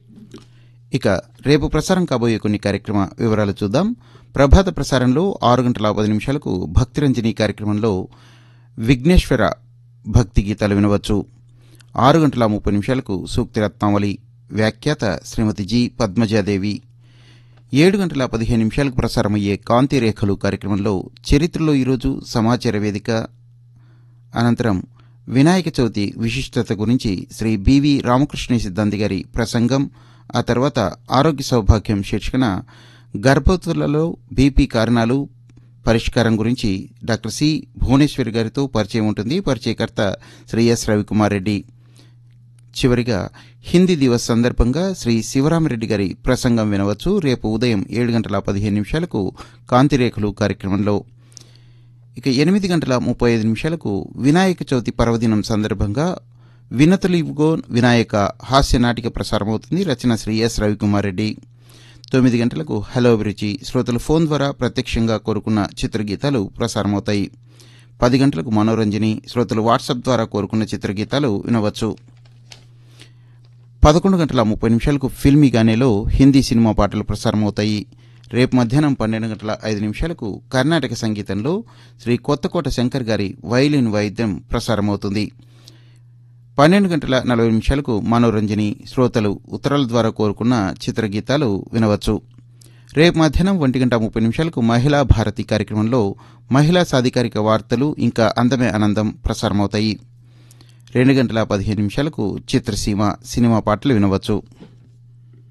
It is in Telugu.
ఇక రేపు ప్రసారం కాబోయే కొన్ని కార్యక్రమ వివరాలు చూద్దాం ప్రభాత ప్రసారంలో ఆరు గంటల పది నిమిషాలకు భక్తిరంజని కార్యక్రమంలో విఘ్నేశ్వర భక్తి గీతాలు వినవచ్చు ఆరు గంటల ముప్పై నిమిషాలకు సూక్తి రత్నావళి వ్యాఖ్యాత శ్రీమతి జి పద్మజాదేవి ఏడు గంటల పదిహేను నిమిషాలకు ప్రసారమయ్యే కాంతి రేఖలు కార్యక్రమంలో చరిత్రలో ఈరోజు సమాచార వేదిక అనంతరం వినాయక చవితి విశిష్టత గురించి శ్రీ బివి రామకృష్ణ సిద్ధాంతి గారి ప్రసంగం ఆ తర్వాత ఆరోగ్య సౌభాగ్యం శీర్షికన గర్భవతులలో బీపీ కారణాలు పరిష్కారం గురించి డాక్టర్ సి భువనేశ్వరి గారితో పరిచయం ఉంటుంది పరిచయకర్త శ్రీ ఎస్ రవికుమార్ రెడ్డి చివరిగా హిందీ దివస్ సందర్భంగా శ్రీ శివరామరెడ్డి గారి ప్రసంగం వినవచ్చు రేపు ఉదయం ఏడు గంటల పదిహేను నిమిషాలకు కాంతిరేఖలు కార్యక్రమంలో ఇక ఎనిమిది గంటల ముప్పై ఐదు నిమిషాలకు వినాయక చవితి పర్వదినం సందర్భంగా వినతులివ్గో వినాయక హాస్య నాటిక ప్రసారమవుతుంది రచన శ్రీ ఎస్ రవికుమార్ రెడ్డి తొమ్మిది గంటలకు హలో అభిరుచి శ్రోతలు ఫోన్ ద్వారా ప్రత్యక్షంగా కోరుకున్న చిత్రగీతాలు ప్రసారమవుతాయి పది గంటలకు మనోరంజని శ్రోతలు వాట్సాప్ ద్వారా కోరుకున్న చిత్రగీతాలు వినవచ్చు పదకొండు గంటల ముప్పై నిమిషాలకు ఫిల్మీ గానేలో హిందీ సినిమా పాటలు ప్రసారమవుతాయి రేపు మధ్యాహ్నం పన్నెండు గంటల ఐదు నిమిషాలకు కర్ణాటక సంగీతంలో శ్రీ కొత్తకోట శంకర్ గారి వైలిన్ వాయిద్యం ప్రసారమవుతుంది పన్నెండు గంటల నలభై నిమిషాలకు మనోరంజని శ్రోతలు ఉత్తరాల ద్వారా కోరుకున్న చిత్రగీతాలు వినవచ్చు రేపు మధ్యాహ్నం ఒంటి గంట ముప్పై నిమిషాలకు మహిళా భారతి కార్యక్రమంలో మహిళా సాధికారిక వార్తలు ఇంకా అందమే ఆనందం ప్రసారమవుతాయి రెండు గంటల పదిహేను నిమిషాలకు చిత్రసీమ సినిమా పాటలు వినవచ్చు